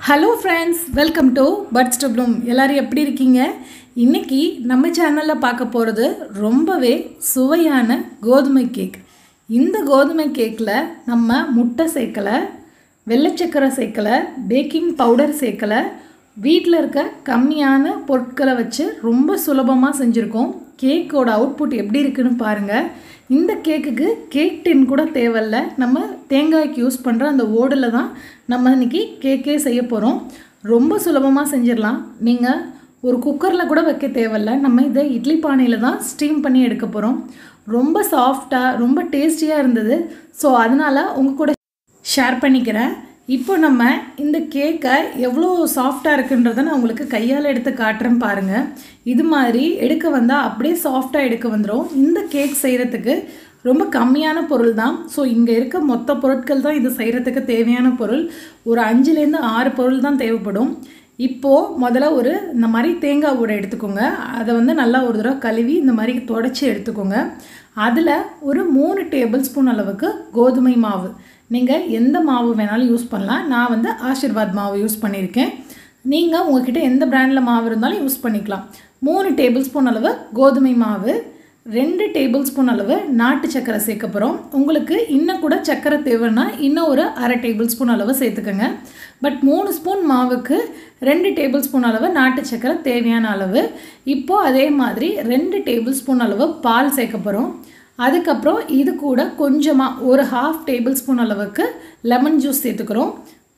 hello friends welcome to buds to bloom எல்லோரும் எப்படி இருக்கீங்க இன்றைக்கி நம்ம சேனலில் பார்க்க போகிறது ரொம்பவே சுவையான கோதுமை கேக் இந்த கோதுமை கேக்கில் நம்ம முட்டை சேர்க்கலை வெள்ளைச்சக்கரை சேர்க்கலை பேக்கிங் பவுடர் சேர்க்கலை வீட்டில் இருக்க கம்மியான பொருட்களை வச்சு ரொம்ப சுலபமாக செஞ்சுருக்கோம் கேக்கோட அவுட்புட் எப்படி இருக்குன்னு பாருங்கள் இந்த கேக்குக்கு கேக் டின் கூட தேவையில்ல நம்ம தேங்காய்க்கு யூஸ் பண்ணுற அந்த ஓடில் தான் நம்ம இன்றைக்கி கேக்கே செய்ய போகிறோம் ரொம்ப சுலபமாக செஞ்சிடலாம் நீங்கள் ஒரு குக்கரில் கூட வைக்க தேவையில்ல நம்ம இதை இட்லி பானையில் தான் ஸ்டீம் பண்ணி எடுக்க போகிறோம் ரொம்ப சாஃப்டாக ரொம்ப டேஸ்டியாக இருந்தது ஸோ அதனால் உங்கள் கூட ஷேர் பண்ணிக்கிறேன் இப்போ நம்ம இந்த கேக்கை எவ்வளோ சாஃப்டாக இருக்குன்றதை நான் உங்களுக்கு கையால் எடுத்து காட்டுறேன் பாருங்கள் இது மாதிரி எடுக்க வந்தால் அப்படியே சாஃப்டாக எடுக்க வந்துடும் இந்த கேக் செய்கிறதுக்கு ரொம்ப கம்மியான பொருள் தான் ஸோ இங்கே இருக்க மொத்த பொருட்கள் தான் இது செய்கிறதுக்கு தேவையான பொருள் ஒரு அஞ்சுலேருந்து ஆறு பொருள் தான் தேவைப்படும் இப்போது முதல்ல ஒரு இந்த மாதிரி தேங்காய் ஊட எடுத்துக்கோங்க அதை வந்து நல்லா ஒரு தடவை கழுவி இந்த மாதிரி தொடச்சி எடுத்துக்கோங்க அதில் ஒரு மூணு டேபிள் ஸ்பூன் அளவுக்கு கோதுமை மாவு நீங்கள் எந்த மாவு வேணாலும் யூஸ் பண்ணலாம் நான் வந்து ஆஷிர்வாத் மாவு யூஸ் பண்ணியிருக்கேன் நீங்கள் உங்ககிட்ட எந்த பிராண்டில் மாவு இருந்தாலும் யூஸ் பண்ணிக்கலாம் மூணு டேபிள் ஸ்பூன் அளவு கோதுமை மாவு ரெண்டு டேபிள் ஸ்பூன் அளவு நாட்டு சக்கரை சேர்க்க போகிறோம் உங்களுக்கு இன்னும் கூட சக்கரை தேவைன்னா இன்னும் ஒரு அரை டேபிள் ஸ்பூன் அளவு சேர்த்துக்கோங்க பட் மூணு ஸ்பூன் மாவுக்கு ரெண்டு டேபிள் ஸ்பூன் அளவு நாட்டு சக்கரை தேவையான அளவு இப்போது அதே மாதிரி ரெண்டு டேபிள் ஸ்பூன் அளவு பால் சேர்க்க போகிறோம் அதுக்கப்புறம் இது கூட கொஞ்சமாக ஒரு ஹாஃப் டேபிள் ஸ்பூன் அளவுக்கு லெமன் ஜூஸ் சேர்த்துக்கிறோம்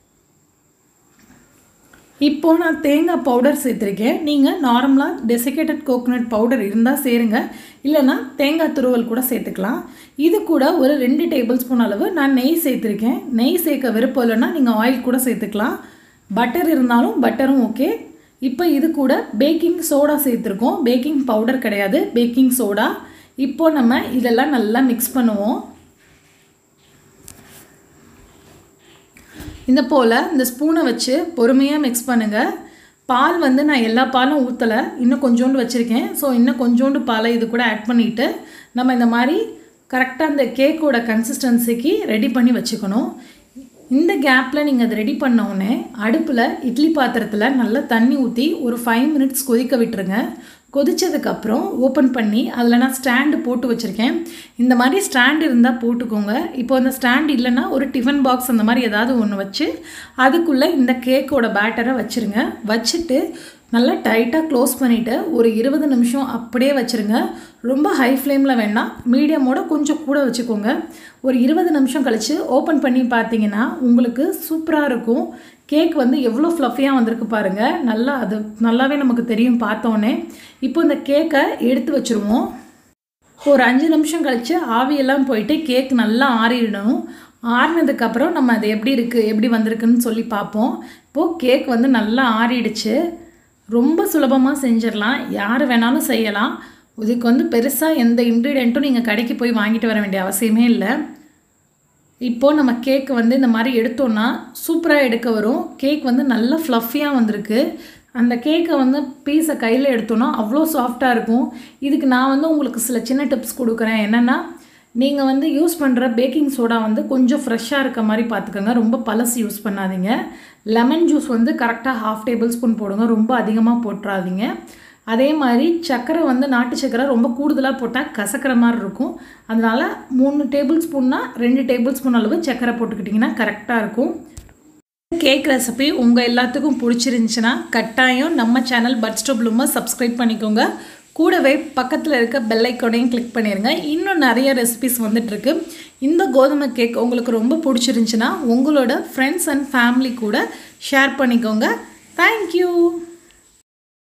இப்போது நான் தேங்காய் பவுடர் சேர்த்துருக்கேன் நீங்கள் நார்மலாக டெசிகேட்டட் கோகோனட் பவுடர் இருந்தால் சேருங்க இல்லைனா தேங்காய் துருவல் கூட சேர்த்துக்கலாம் இது கூட ஒரு ரெண்டு டேபிள் ஸ்பூன் அளவு நான் நெய் சேர்த்துருக்கேன் நெய் சேர்க்க விருப்பம் இல்லைன்னா நீங்கள் ஆயில் கூட சேர்த்துக்கலாம் பட்டர் இருந்தாலும் பட்டரும் ஓகே இப்போ இது கூட பேக்கிங் சோடா சேர்த்துருக்கோம் பேக்கிங் பவுடர் கிடையாது பேக்கிங் சோடா இப்போது நம்ம இதெல்லாம் நல்லா மிக்ஸ் பண்ணுவோம் இந்த போல் இந்த ஸ்பூனை வச்சு பொறுமையாக மிக்ஸ் பண்ணுங்கள் பால் வந்து நான் எல்லா பாலும் ஊற்றலை இன்னும் கொஞ்சோண்டு வச்சுருக்கேன் ஸோ இன்னும் கொஞ்சோண்டு பாலை இது கூட ஆட் பண்ணிவிட்டு நம்ம இந்த மாதிரி கரெக்டாக அந்த கேக்கோட கன்சிஸ்டன்சிக்கு ரெடி பண்ணி வச்சுக்கணும் இந்த கேப்பில் நீங்கள் அதை ரெடி பண்ணோடனே அடுப்பில் இட்லி பாத்திரத்தில் நல்லா தண்ணி ஊற்றி ஒரு ஃபைவ் மினிட்ஸ் கொதிக்க விட்டுருங்க கொதித்ததுக்கப்புறம் ஓப்பன் பண்ணி அதில் நான் ஸ்டாண்டு போட்டு வச்சுருக்கேன் இந்த மாதிரி ஸ்டாண்ட் இருந்தால் போட்டுக்கோங்க இப்போ அந்த ஸ்டாண்ட் இல்லைன்னா ஒரு டிஃபன் பாக்ஸ் அந்த மாதிரி ஏதாவது ஒன்று வச்சு அதுக்குள்ளே இந்த கேக்கோட பேட்டரை வச்சுருங்க வச்சுட்டு நல்லா டைட்டாக க்ளோஸ் பண்ணிவிட்டு ஒரு இருபது நிமிஷம் அப்படியே வச்சுருங்க ரொம்ப ஹை ஃப்ளேமில் வேண்டாம் மீடியமோட கொஞ்சம் கூட வச்சுக்கோங்க ஒரு இருபது நிமிஷம் கழித்து ஓப்பன் பண்ணி பார்த்தீங்கன்னா உங்களுக்கு சூப்பராக இருக்கும் கேக் வந்து எவ்வளோ ஃப்ளஃபியாக வந்திருக்கு பாருங்கள் நல்லா அது நல்லாவே நமக்கு தெரியும் பார்த்தோன்னே இப்போ இந்த கேக்கை எடுத்து வச்சுருவோம் ஒரு அஞ்சு நிமிஷம் கழித்து ஆவியெல்லாம் போயிட்டு கேக் நல்லா ஆறிடணும் ஆறினதுக்கப்புறம் நம்ம அது எப்படி இருக்குது எப்படி வந்திருக்குன்னு சொல்லி பார்ப்போம் இப்போது கேக் வந்து நல்லா ஆறிடுச்சு ரொம்ப சுலபமாக செஞ்சிடலாம் யார் வேணாலும் செய்யலாம் இதுக்கு வந்து பெருசாக எந்த இன்க்ரீடியண்ட்டும் நீங்கள் கடைக்கு போய் வாங்கிட்டு வர வேண்டிய அவசியமே இல்லை இப்போது நம்ம கேக் வந்து இந்த மாதிரி எடுத்தோன்னா சூப்பராக எடுக்க வரும் கேக் வந்து நல்லா ஃப்ளஃபியாக வந்திருக்கு அந்த கேக்கை வந்து பீஸை கையில் எடுத்தோன்னா அவ்வளோ சாஃப்டாக இருக்கும் இதுக்கு நான் வந்து உங்களுக்கு சில சின்ன டிப்ஸ் கொடுக்குறேன் என்னென்னா நீங்கள் வந்து யூஸ் பண்ணுற பேக்கிங் சோடா வந்து கொஞ்சம் ஃப்ரெஷ்ஷாக இருக்க மாதிரி பார்த்துக்கோங்க ரொம்ப பழசு யூஸ் பண்ணாதீங்க லெமன் ஜூஸ் வந்து கரெக்டாக ஹாஃப் டேபிள் ஸ்பூன் போடுங்க ரொம்ப அதிகமாக போட்டுறாதீங்க அதே மாதிரி சர்க்கரை வந்து நாட்டு சர்க்கரை ரொம்ப கூடுதலாக போட்டால் கசக்கிற மாதிரி இருக்கும் அதனால் மூணு டேபிள் ஸ்பூன்னா ரெண்டு டேபிள் ஸ்பூன் அளவு சர்க்கரை போட்டுக்கிட்டிங்கன்னா கரெக்டாக இருக்கும் கேக் ரெசிபி உங்கள் எல்லாத்துக்கும் பிடிச்சிருந்துச்சின்னா கட்டாயம் நம்ம சேனல் பட் ஸ்டோப்லூமை சப்ஸ்கிரைப் பண்ணிக்கோங்க கூடவே பக்கத்தில் இருக்க பெல் ஐக்கோனையும் கிளிக் பண்ணிடுங்க இன்னும் நிறைய ரெசிபிஸ் வந்துட்டுருக்கு இந்த கோதுமை கேக் உங்களுக்கு ரொம்ப பிடிச்சிருந்துச்சின்னா உங்களோட ஃப்ரெண்ட்ஸ் அண்ட் ஃபேமிலி கூட ஷேர் பண்ணிக்கோங்க தேங்க்யூ